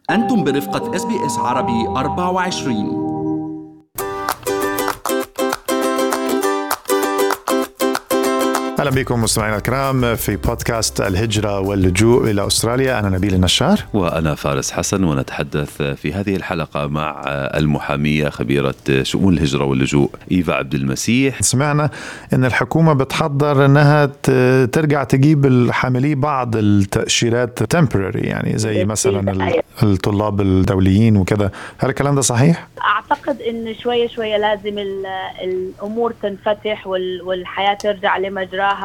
أنتم برفقة اس بي اس عربي 24 اهلا بكم مستمعينا الكرام في بودكاست الهجره واللجوء الى استراليا انا نبيل النشار وأنا فارس حسن ونتحدث في هذه الحلقة مع المحامية خبيرة شؤون الهجرة واللجوء إيفا عبد المسيح سمعنا ان الحكومه بتحضر انها ت- ترجع تجيب الحاملي بعض التاشيرات temporary يعني زي مثلا ال- الطلاب الدوليين وكده هل الكلام ده صحيح اعتقد ان شويه شويه لازم ال- الامور تنفتح وال- والحياه ترجع لمجراها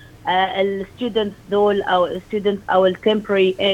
الستودنتس دول او الستودنتس او التمبري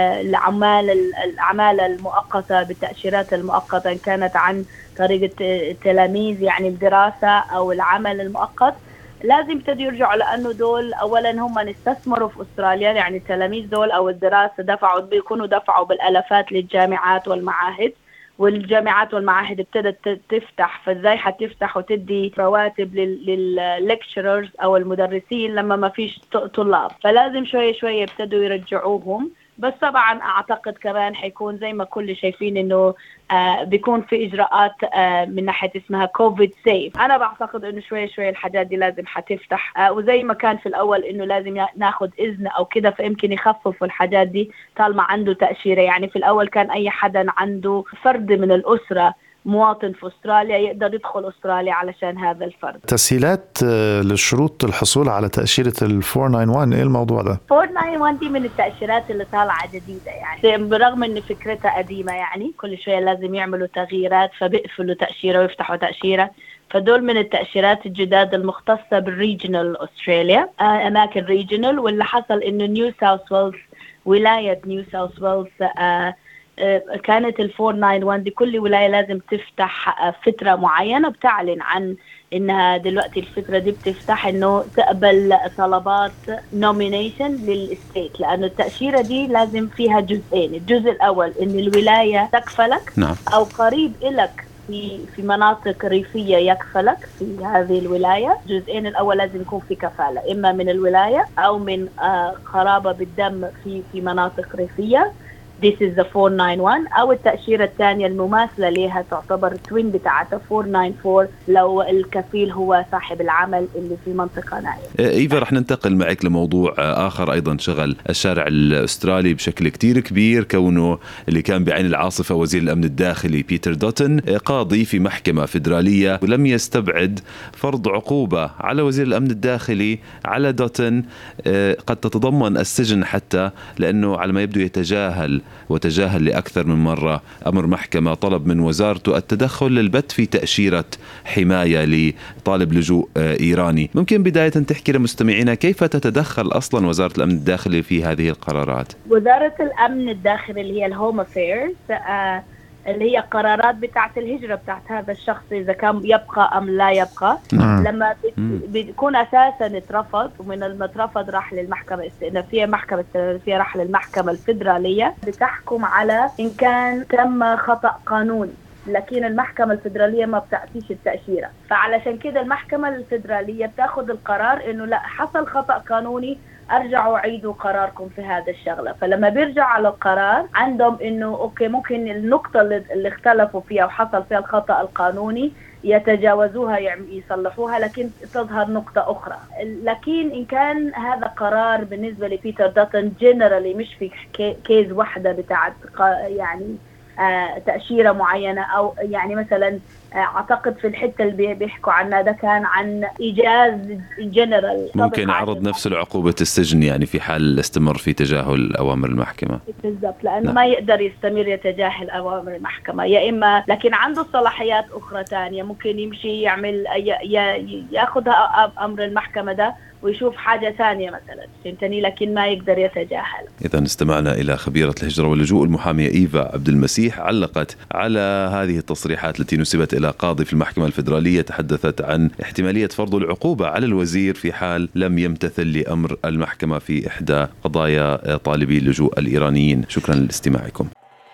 العمال ال- العماله المؤقته بالتاشيرات المؤقته ان كانت عن طريق الت- التلاميذ يعني الدراسه او العمل المؤقت لازم يبتدوا يرجعوا لانه دول اولا هم استثمروا في استراليا يعني التلاميذ دول او الدراسه دفعوا بيكونوا دفعوا بالالافات للجامعات والمعاهد والجامعات والمعاهد ابتدت ت- تفتح فازاي حتفتح وتدي رواتب للليكتشررز او المدرسين لما ما فيش ط- طلاب فلازم شويه شويه يبتدوا يرجعوهم بس طبعا اعتقد كمان حيكون زي ما كل شايفين انه آه بيكون في اجراءات آه من ناحيه اسمها كوفيد سيف انا بعتقد انه شويه شويه الحاجات دي لازم حتفتح آه وزي ما كان في الاول انه لازم يا- ناخد اذن او كده فيمكن يخففوا الحاجات دي طالما عنده تاشيره يعني في الاول كان اي حدا عنده فرد من الاسره مواطن في استراليا يقدر يدخل استراليا علشان هذا الفرد تسهيلات آه، للشروط الحصول على تاشيره ال 491 ايه الموضوع ده 491 دي من التأشيرات اللي طالعة جديدة يعني برغم ان فكرتها قديمة يعني كل شوية لازم يعملوا تغييرات فبيقفلوا تأشيرة ويفتحوا تأشيرة فدول من التأشيرات الجداد المختصة بالريجنال استراليا آه، اماكن ريجنال واللي حصل انه نيو ساوث ويلز ولاية نيو ساوث ويلز آه، آه، كانت ال 491 دي كل ولاية لازم تفتح آه، فترة معينة بتعلن عن انها دلوقتي الفتره دي بتفتح انه تقبل طلبات نومينيشن للستيت لانه التاشيره دي لازم فيها جزئين الجزء الاول ان الولايه تكفلك نعم او قريب إلك في في مناطق ريفيه يكفلك في هذه الولايه، الجزئين الاول لازم يكون في كفاله اما من الولايه او من آه قرابه بالدم في في مناطق ريفيه This is the 491 او التاشيره الثانيه المماثله لها تعتبر التوين بتاعتها 494 لو الكفيل هو صاحب العمل اللي في منطقه نائيه. إيفا رح ننتقل معك لموضوع آخر أيضا شغل الشارع الأسترالي بشكل كتير كبير كونه اللي كان بعين العاصفة وزير الأمن الداخلي بيتر دوتن قاضي في محكمة فيدرالية ولم يستبعد فرض عقوبة على وزير الأمن الداخلي على دوتن آه، قد تتضمن السجن حتى لأنه على ما يبدو يتجاهل وتجاهل لأكثر من مرة أمر محكمة طلب من وزارته التدخل للبت في تأشيرة حماية لطالب لجوء آه، إيراني ممكن بداية تحكي لمستمعينا كيف تتدخل أصلا وزارة الأمن الداخلي في هذه القرارات وزاره الامن الداخلي اللي هي الهوم افيرز آه اللي هي قرارات بتاعت الهجرة بتاعت هذا الشخص إذا كان يبقى أم لا يبقى مم. لما بت- مم. بيكون أساسا اترفض ومن لما اترفض راح للمحكمة الاستئنافية محكمة الاستئنافية راح للمحكمة الفيدرالية بتحكم على إن كان تم خطأ قانوني لكن المحكمة الفيدرالية ما بتعطيش التأشيرة فعلشان كده المحكمة الفيدرالية بتاخذ القرار إنه لا حصل خطأ قانوني ارجعوا عيدوا قراركم في هذا الشغله فلما بيرجع على القرار عندهم انه اوكي ممكن النقطه اللي, اللي اختلفوا فيها وحصل فيها الخطا القانوني يتجاوزوها يعم- يصلحوها لكن تظهر نقطة أخرى لكن إن كان هذا قرار بالنسبة لبيتر داتن جنرالي مش في كي- كيز واحدة بتاعت قا- يعني آه تأشيرة معينة أو يعني مثلا آه أعتقد في الحتة اللي بي- بيحكوا عنها ده كان عن إيجاز جنرال ممكن يعرض نفسه لعقوبة السجن يعني في حال استمر في تجاهل أوامر المحكمة بالضبط لانه نعم. ما يقدر يستمر يتجاهل اوامر المحكمه يا اما لكن عنده صلاحيات اخرى ثانيه ممكن يمشي يعمل ي- ي- ياخذ أ- امر المحكمه ده ويشوف حاجه ثانيه مثلا فهمتني لكن ما يقدر يتجاهل إذا استمعنا إلى خبيرة الهجرة واللجوء المحامية إيفا عبد المسيح علقت على هذه التصريحات التي نسبت إلى قاضي في المحكمة الفيدرالية تحدثت عن احتمالية فرض العقوبة على الوزير في حال لم يمتثل لأمر المحكمة في إحدى قضايا طالبي اللجوء الإيرانيين شكرا لاستماعكم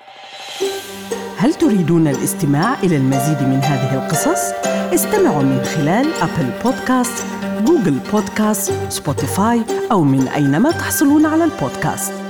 هل تريدون الاستماع إلى المزيد من هذه القصص؟ استمعوا من خلال أبل بودكاست، جوجل بودكاست، سبوتيفاي أو من أينما تحصلون على البودكاست